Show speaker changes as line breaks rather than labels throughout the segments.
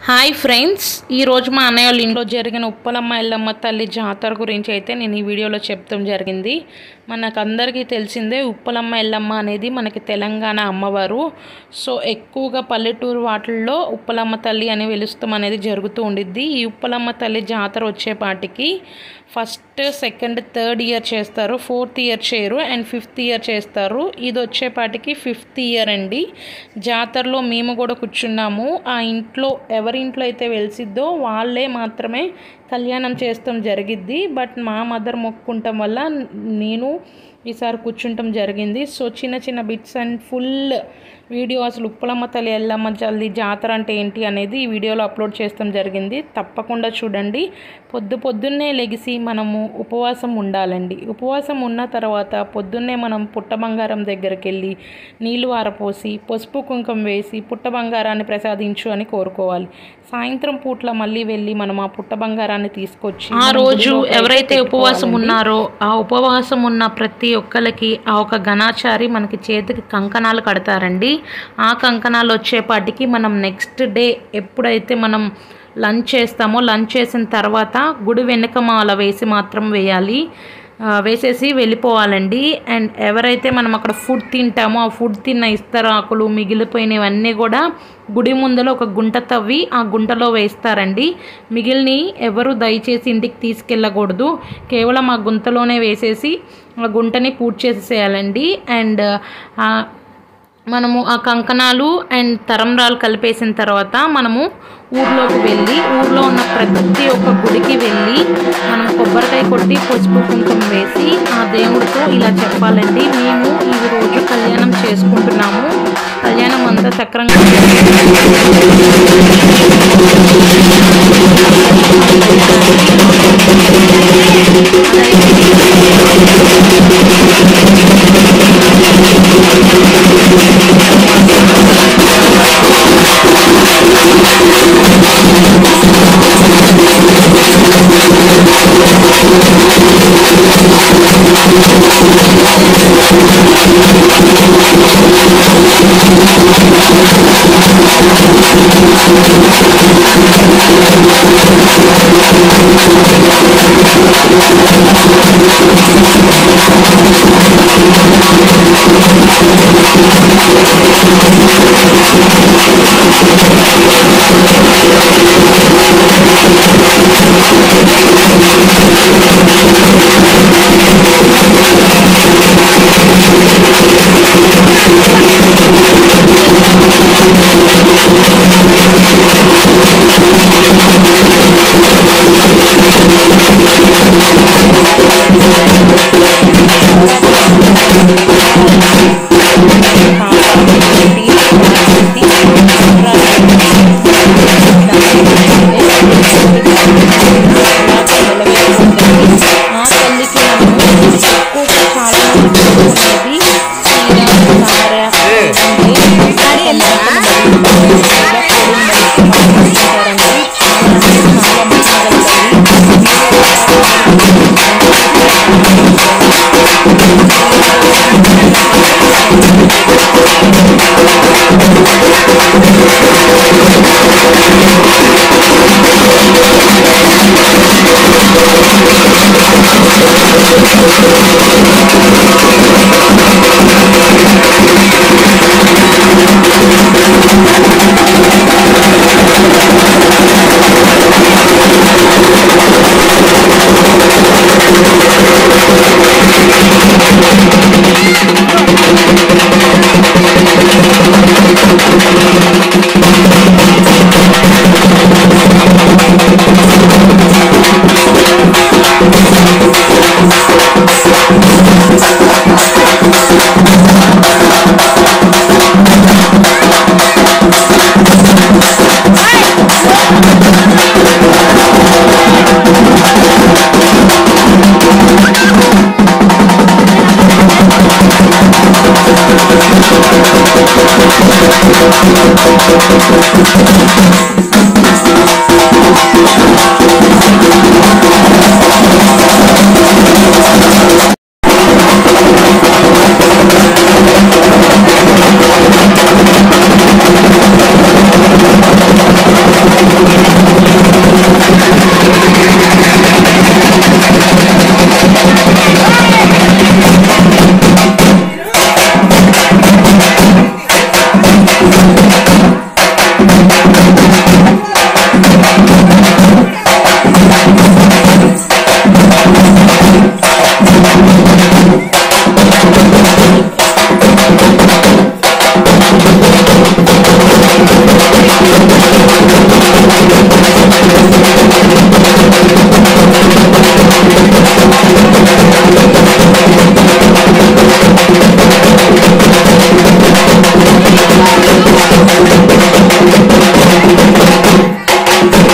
Hi friends ఈరోజు మా అన్నయ్య వాళ్ళ ఇంట్లో జరిగిన ఉప్పలమ్మ ఎల్లమ్మ తల్లి జాతర గురించి అయితే నేను ఈ వీడియోలో చెప్తాం జరిగింది మనకందరికీ తెలిసిందే ఉప్పలమ్మ ఎల్లమ్మ అనేది మనకి తెలంగాణ అమ్మవారు సో ఎక్కువగా పల్లెటూరు వాటిల్లో ఉప్పలమ్మ తల్లి అని వెలుస్తాం అనేది జరుగుతూ ఉండిద్ది ఈ ఉప్పలమ్మ తల్లి జాతర వచ్చేపాటికి ఫస్ట్ సెకండ్ థర్డ్ ఇయర్ చేస్తారు ఫోర్త్ ఇయర్ చేయరు అండ్ ఫిఫ్త్ ఇయర్ చేస్తారు ఇది వచ్చేపాటికి ఫిఫ్త్ ఇయర్ అండి జాతరలో మేము కూడా కూర్చున్నాము ఆ ఇంట్లో ఎవరి ఇంట్లో అయితే వెలిసిద్దో వాళ్ళే మాత్రమే కళ్యాణం చేస్తాం జరిగిద్ది బట్ మా మదర్ మొక్కుంటాం వల్ల నేను ఈసారి కూర్చుంటాం జరిగింది సో చిన్న చిన్న బిట్స్ అండ్ ఫుల్ వీడియో అసలు ఉప్పలమ్మ తల్లి ఎల్లమ్మ జల్ది జాతర అంటే ఏంటి అనేది ఈ వీడియోలో అప్లోడ్ చేస్తాం జరిగింది తప్పకుండా చూడండి పొద్దు పొద్దున్నే లెగిసి మనము ఉపవాసం ఉండాలండి ఉపవాసం ఉన్న తర్వాత పొద్దున్నే మనం పుట్ట బంగారం దగ్గరికి వెళ్ళి నీళ్లు వారపోసి పసుపు కుంకుమ వేసి పుట్ట బంగారాన్ని ప్రసాదించు అని కోరుకోవాలి సాయంత్రం పూట్ల మళ్ళీ వెళ్ళి మనం ఆ పుట్ట బంగారాన్ని తీసుకొచ్చి
ఆ
మనం
రోజు
గుడిలోకి
ఎవరైతే ఉపవాసం
పెట్టుకోవాలండి.
ఉన్నారో ఆ ఉపవాసం ఉన్న ప్రతి ఒక్కరికి ఆ ఒక గణాచారి మనకి చేతికి కంకణాలు కడతారండి ఆ కంకణాలు వచ్చేపాటికి మనం నెక్స్ట్ డే ఎప్పుడైతే మనం లంచ్ చేస్తామో లంచ్ చేసిన తర్వాత గుడి వెనుక మాల వేసి మాత్రం వేయాలి ఆ, వేసేసి వెళ్ళిపోవాలండి అండ్ ఎవరైతే మనం అక్కడ ఫుడ్ తింటామో ఆ ఫుడ్ తిన్న ఇస్తరాకులు మిగిలిపోయినవన్నీ కూడా గుడి ముందర ఒక గుంట తవ్వి ఆ గుంటలో వేస్తారండి మిగిలిని ఎవరు దయచేసి ఇంటికి తీసుకెళ్ళకూడదు కేవలం ఆ గుంతలోనే వేసేసి ఆ గుంటని పూర్తి చేసేసేయాలండి అండ్ ఆ మనము ఆ కంకణాలు అండ్ తరంరాలు కలిపేసిన తర్వాత మనము ఊర్లోకి వెళ్ళి ఊర్లో ఉన్న ప్రతి ఒక్క గుడికి వెళ్ళి మనం కొబ్బరికాయ కొట్టి పసుపు కుంకుమ వేసి ఆ దేవుడితో ఇలా చెప్పాలండి మేము ఈ రోజు కళ్యాణం చేసుకుంటున్నాము కళ్యాణం అంతా సక్రంగా
టీ, టీ, టీ,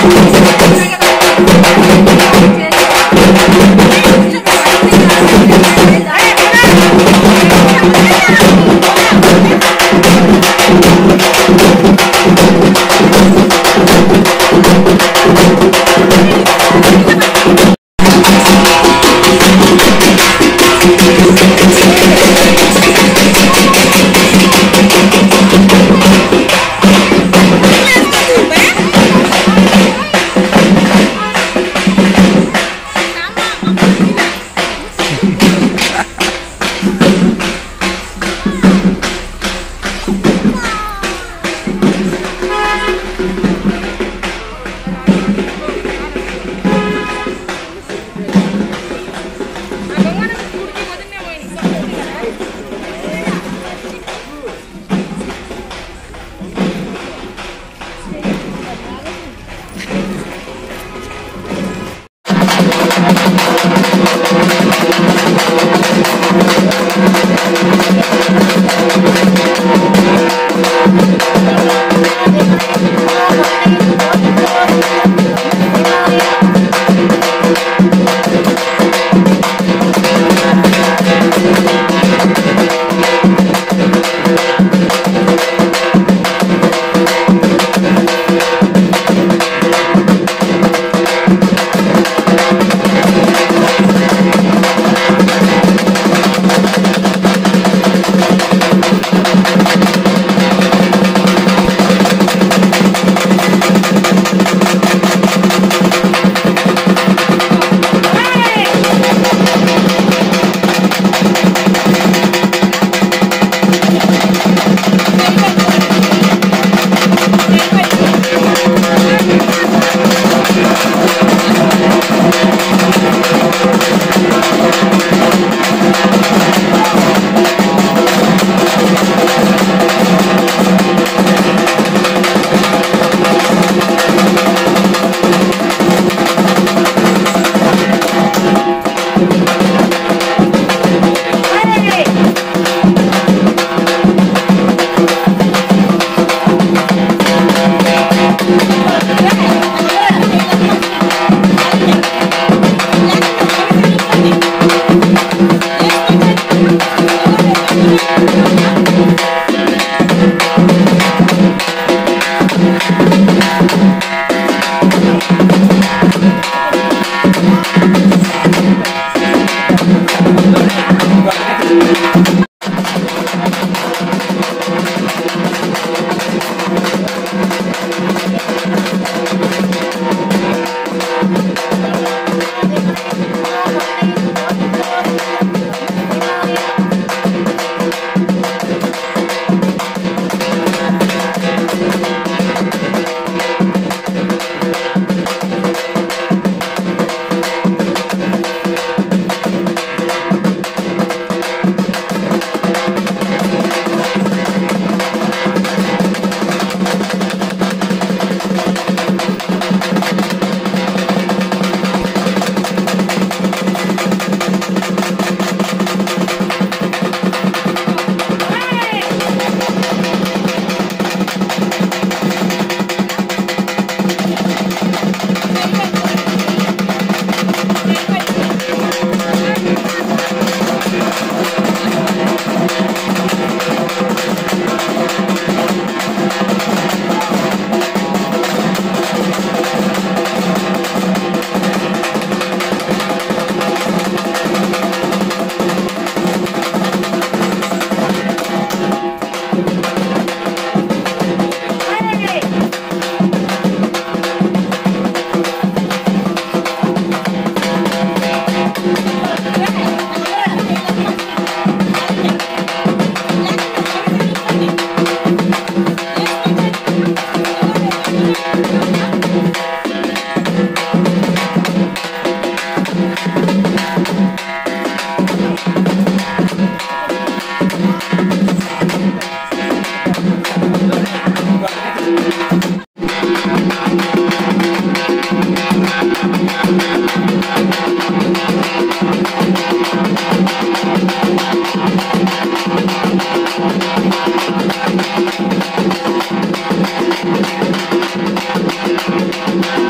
Thank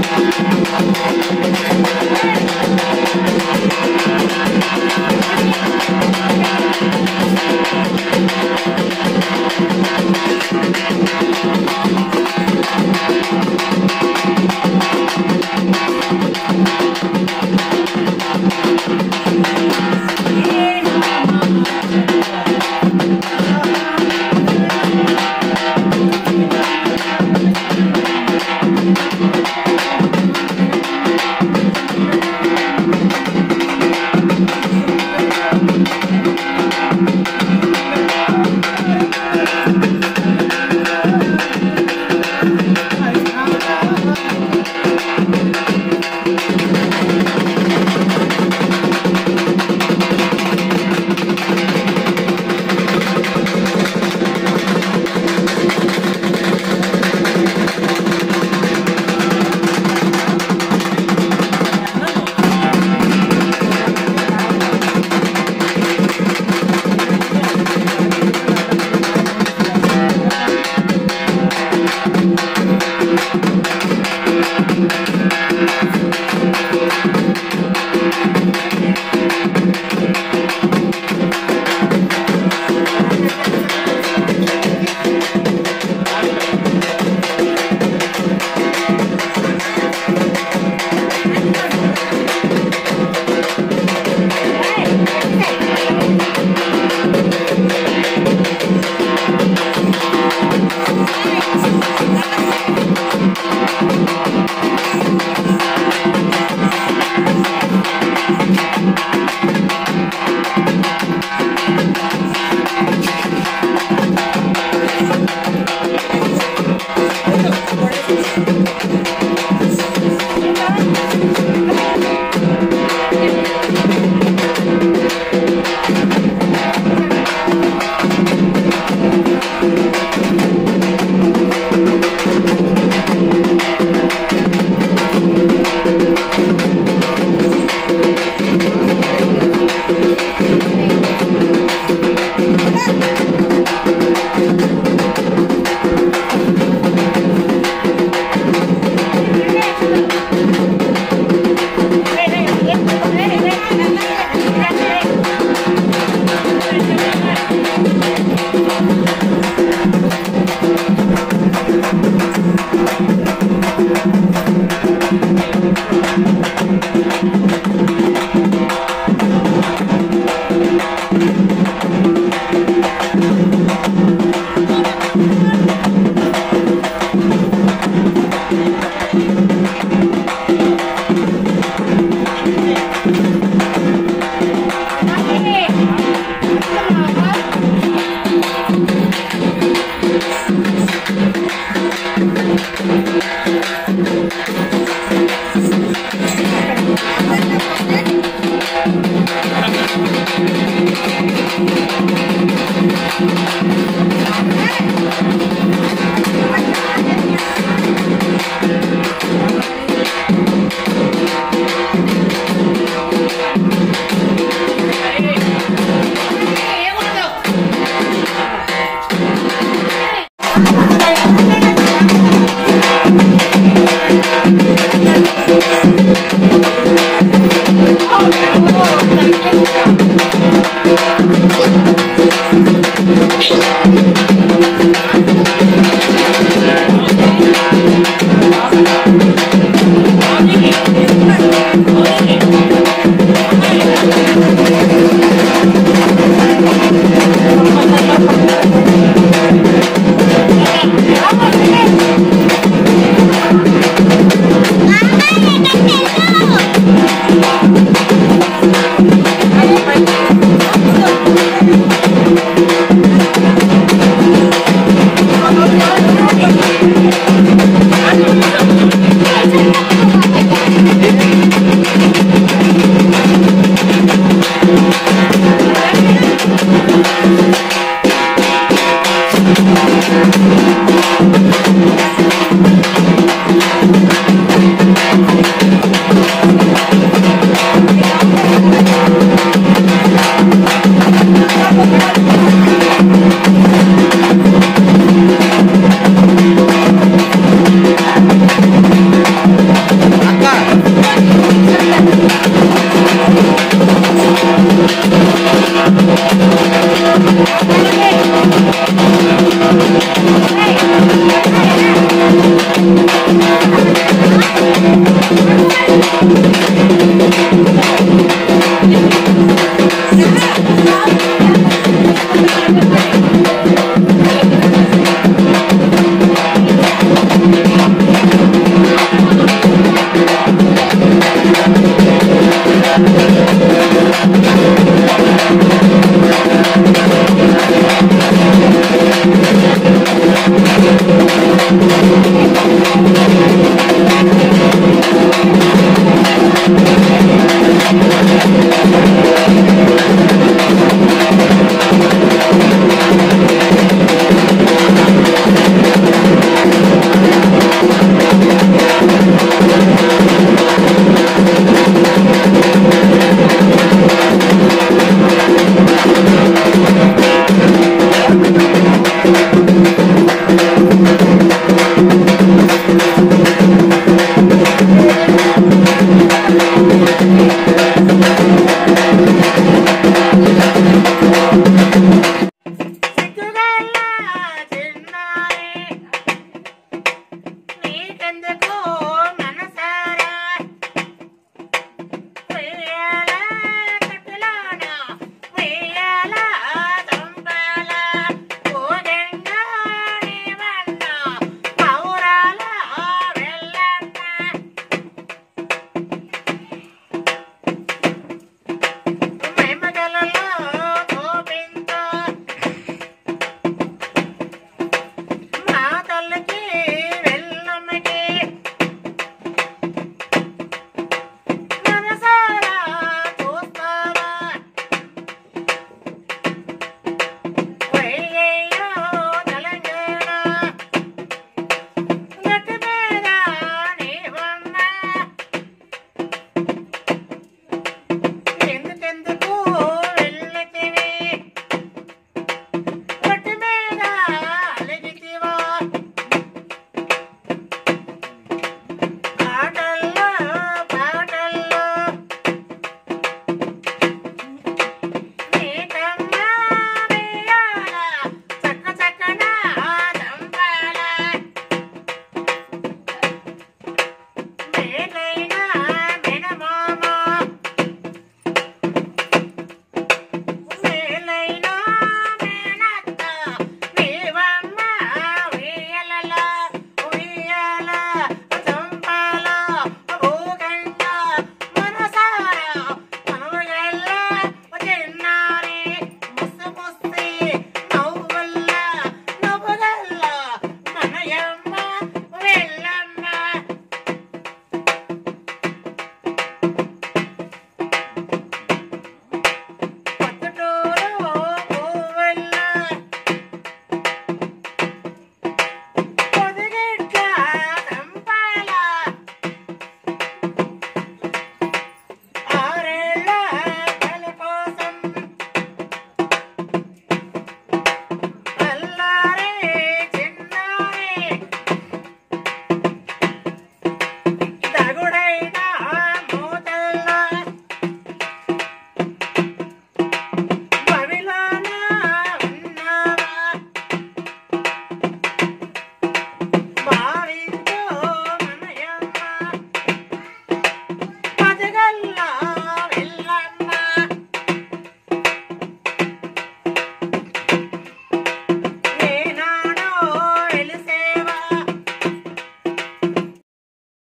Thank you.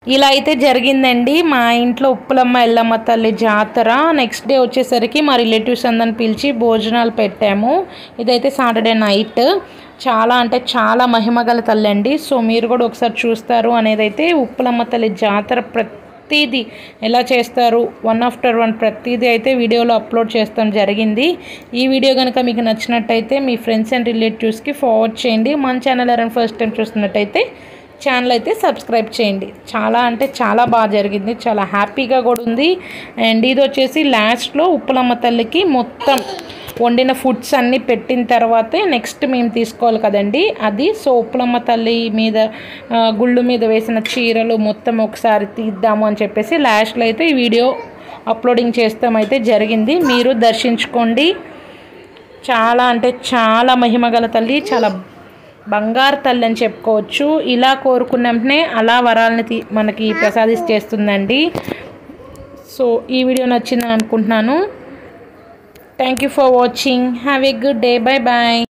ఇలా అయితే జరిగిందండి మా ఇంట్లో ఉప్పులమ్మ ఎల్లమ్మ తల్లి జాతర నెక్స్ట్ డే వచ్చేసరికి మా రిలేటివ్స్ అందరిని పిలిచి భోజనాలు పెట్టాము ఇదైతే సాటర్డే నైట్ చాలా అంటే చాలా మహిమగల తల్లి అండి సో మీరు కూడా ఒకసారి చూస్తారు అనేది అయితే ఉప్పులమ్మ తల్లి జాతర ప్రతిదీ ఎలా చేస్తారు వన్ ఆఫ్టర్ వన్ ప్రతిదీ అయితే వీడియోలో అప్లోడ్ చేస్తాం జరిగింది ఈ వీడియో కనుక మీకు నచ్చినట్టయితే మీ ఫ్రెండ్స్ అండ్ రిలేటివ్స్కి ఫార్వర్డ్ చేయండి మన ఛానల్ ఎవరైనా ఫస్ట్ టైం చూస్తున్నట్టయితే ఛానల్ అయితే సబ్స్క్రైబ్ చేయండి చాలా అంటే చాలా బాగా జరిగింది చాలా హ్యాపీగా కూడా ఉంది అండ్ ఇది వచ్చేసి లాస్ట్లో ఉప్పులమ్మ తల్లికి మొత్తం వండిన ఫుడ్స్ అన్నీ పెట్టిన తర్వాతే నెక్స్ట్ మేము తీసుకోవాలి కదండి అది సో ఉప్పులమ్మ తల్లి మీద ఆ, గుళ్ళు మీద వేసిన చీరలు మొత్తం ఒకసారి తీద్దాము అని చెప్పేసి లాస్ట్లో అయితే ఈ వీడియో అప్లోడింగ్ చేస్తామైతే జరిగింది మీరు దర్శించుకోండి చాలా అంటే చాలా మహిమగల తల్లి చాలా బంగారు తల్లి అని చెప్పుకోవచ్చు ఇలా కోరుకున్న వెంటనే అలా వరాలని తీ మనకి ప్రసాదిస్తేస్తుందండి సో ఈ వీడియో నచ్చిందని అనుకుంటున్నాను thank you for watching have a good day bye bye